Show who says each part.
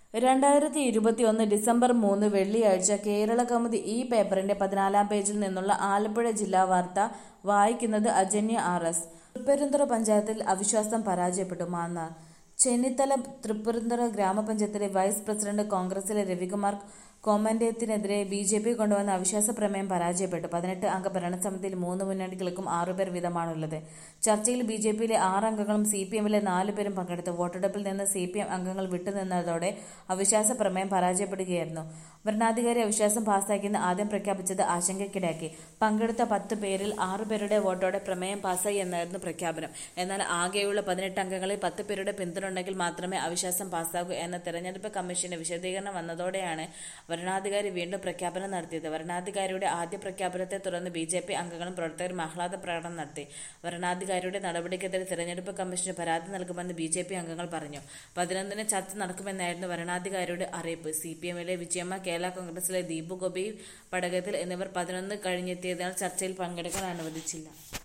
Speaker 1: രണ്ടായിരത്തി ഇരുപത്തിയൊന്ന് ഡിസംബർ മൂന്ന് വെള്ളിയാഴ്ച കേരള കൗമുദി ഈ പേപ്പറിന്റെ പതിനാലാം പേജിൽ നിന്നുള്ള ആലപ്പുഴ ജില്ലാ വാർത്ത വായിക്കുന്നത് അജന്യ ആർ എസ് തൃപ്പൂണിത്തുറ പഞ്ചായത്തിൽ അവിശ്വാസം പരാജയപ്പെട്ടു മാന്നാർ ചെന്നിത്തല തൃപ്പൂണിത്തുറ ഗ്രാമപഞ്ചായത്തിലെ വൈസ് പ്രസിഡന്റ് കോൺഗ്രസിലെ രവികുമാർ കോമന്റേത്തിനെതിരെ ബി ജെ പി കൊണ്ടുവന്ന അവിശ്വാസ പ്രമേയം പരാജയപ്പെട്ടു പതിനെട്ട് അംഗ ഭരണസമിതിയിൽ മൂന്ന് മുന്നണികൾക്കും ആറുപേർ വീതമാണുള്ളത് ചർച്ചയിൽ ബി ജെ പിയിലെ ആറ് അംഗങ്ങളും സി പി എമ്മിലെ നാല് പേരും പങ്കെടുത്തു വോട്ടെടുപ്പിൽ നിന്ന് സി പി എം അംഗങ്ങൾ വിട്ടുനിന്നതോടെ അവിശ്വാസ പ്രമേയം പരാജയപ്പെടുകയായിരുന്നു ഭരണാധികാരി അവിശ്വാസം പാസാക്കിയെന്ന് ആദ്യം പ്രഖ്യാപിച്ചത് ആശങ്കയ്ക്കിടയാക്കി പങ്കെടുത്ത പത്ത് പേരിൽ ആറു പേരുടെ വോട്ടോടെ പ്രമേയം പാസായി എന്നായിരുന്നു പ്രഖ്യാപനം എന്നാൽ ആകെയുള്ള പതിനെട്ട് അംഗങ്ങളിൽ പത്ത് പേരുടെ പിന്തുണ ഉണ്ടെങ്കിൽ മാത്രമേ അവിശ്വാസം പാസ്സാകൂ എന്ന തെരഞ്ഞെടുപ്പ് കമ്മീഷന്റെ വിശദീകരണം വന്നതോടെയാണ് വരണാധികാരി വീണ്ടും പ്രഖ്യാപനം നടത്തിയത് വരണാധികാരിയുടെ ആദ്യ പ്രഖ്യാപനത്തെ തുടർന്ന് ബി ജെ പി അംഗങ്ങളും പ്രവർത്തകരും ആഹ്ലാദ പ്രകടനം നടത്തി വരണാധികാരിയുടെ നടപടിക്കെതിരെ തെരഞ്ഞെടുപ്പ് കമ്മീഷന് പരാതി നൽകുമെന്ന് ബി ജെ പി അംഗങ്ങൾ പറഞ്ഞു പതിനൊന്നിന് ചർച്ച നടക്കുമെന്നായിരുന്നു വരണാധികാരിയുടെ അറിയിപ്പ് സി പി എമ്മിലെ വിജയമ്മ കേരള കോൺഗ്രസിലെ ദീപു ഗോപി പടകത്തിൽ എന്നിവർ പതിനൊന്ന് കഴിഞ്ഞെത്തിയതിനാൽ ചർച്ചയിൽ പങ്കെടുക്കാൻ അനുവദിച്ചില്ല